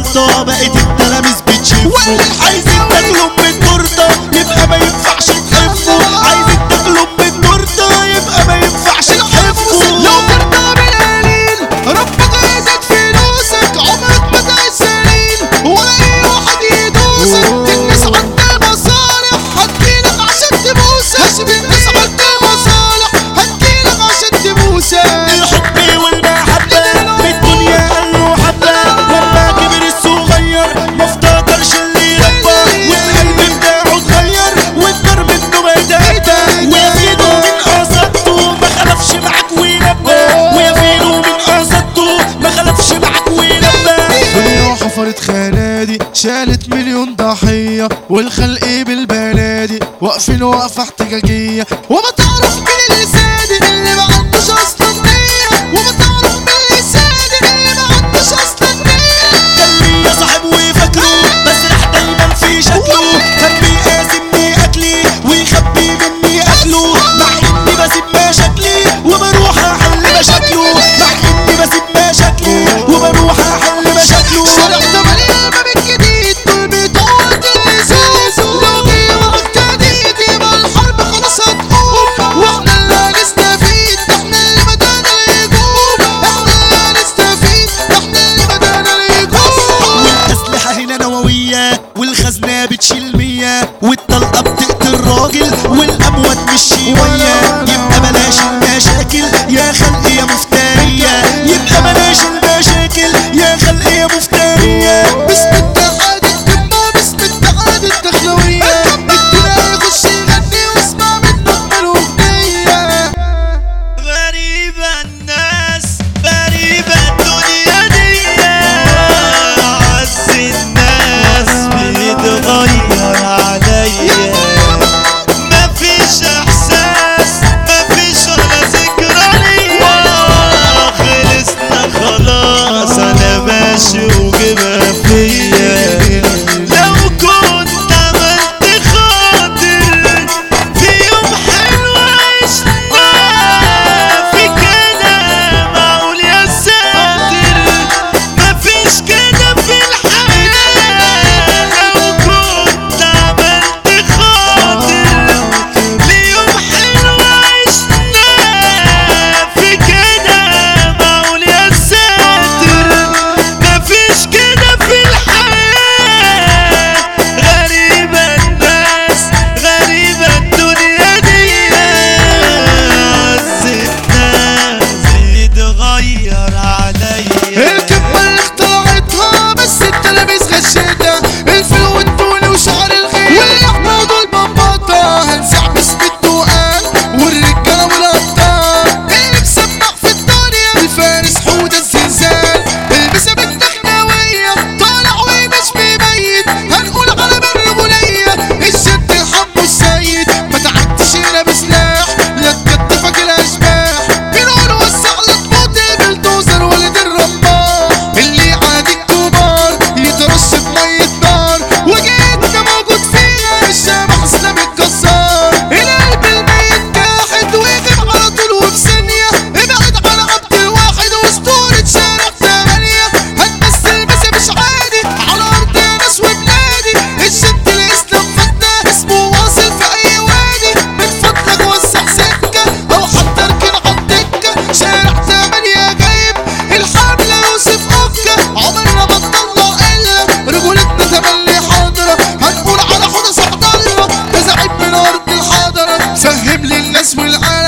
التورته بقت التلاميذ بتشفوا عايزين تاكلوا من التورته يبقى ما ينفعش تحفوا عايزين تاكلوا من التورته يبقى ما ينفعش تحفوا لو ترضى بالقليل ربك يزيد فلوسك عمرك ما تعيش ولا اي واحد يدوسك الناس عندها مصالح هتجيلك عشان تبوسك الناس عندها مصالح هتجيلك عشان تبوسك الحب والمحبة بالدنيا قالوا حبة لما كبر الصغير ما افتكرش اللي ربى والقلب بتاعه اتغير والضرب منه بقت عدة ويا فينو من قصدته ما خلفش معاك ونبى ويا فينو من قصدته ما خلفش معاك ونبى دنيا حفرت خنادي شالت مليون ضحية والخلق بالبنادي واقفين وقفة احتجاجية وما تعرف مين اللي سادد اللي ما عندوش اصلا نية وما تعرف مين اللي سادد اللي ما عندوش اصلا نية كان ليا صاحب وفاكره بسرح دايما في شكله كان بيقاسمني اكلي ويخبي مني اكله مع اني بسيب مشاكلي وبروح احل مشاكله مع اني بسيب مشاكلي وبروح احل مشاكله شارع تمانية الباب الجديد دول بيطول الازاز لو جه وقت جديد يبقى الحرب خلاص هتقوم واحنا اللي هنستفيد ده احنا اللي بدانا الهجوم احنا اللي هنستفيد ده احنا اللي بدانا الهجوم والاسلحه هنا نوويه والخزنه بتشيل مية والطلقه بتقتل راجل والاموات مش شويه يبقى بلاش المشاكل يا خلق يا مفتريه يبقى بلاش المشاكل يا خلق يا مفتريه باسم اتحاد القمة باسم اتحاد الدخلوية الدنيا يخش يغني واسمع منه اجمل اغنية غريبة الناس غريبة الدنيا دي عز الناس بيتغير عليا مفيش احساس مفيش ولا ذكرى ليا خلصنا خلاص انا ماشي وجبها فيا لو كنت عملت خاطر في يوم حلو عشنا في كده معقول يا ساتر مفيش كده في الحياة لو كنت عملت خاطر ليوم حلو عشنا في كده معقول يا ساتر مفيش كده في الحياة غريبة الناس غريبة الدنيا دي عز الناس يتغير عليا الكبة اللي اخترعتها بس التلاميذ غشيتها الفيل والتوني وشعر الخيل واللحمة والبمبطة هنزع باسم التقال والرجالة والأبطال اللي مسمع في الدنيا الفارس حود الزلزال البسها بالدخناوية طالع ومش بيبيت هنقول على بالرجولية الشد الحب السيد ما تعديش هنا بسلاح لا تكتفك الأشباح بنقول وسع لك موت بالدوزر ولد الرماح اللي عادي الكبار يترش بمية نار وجيتنا موجود فيها الشبح اسلام الجزار القلب الميت جاحد ويغيب على طول وفي ثانية ابعد على عبد الواحد واسطورة شارع ثمانية هتمثل بس مش عادي على أرض ناس وبلادي الشد الإسلام فتنا اسمه واصل في أي وادي من فضلك وسع سكة أو حتى اركن على الدكة شارع ثمانية جايب الحملة يوسف أكة عمرنا ما نطلع إلا رجولتنا تملي حاضرة هنقول على حدث عبد الله ده زعيم من أرض الحضرة فهم للناس والعالم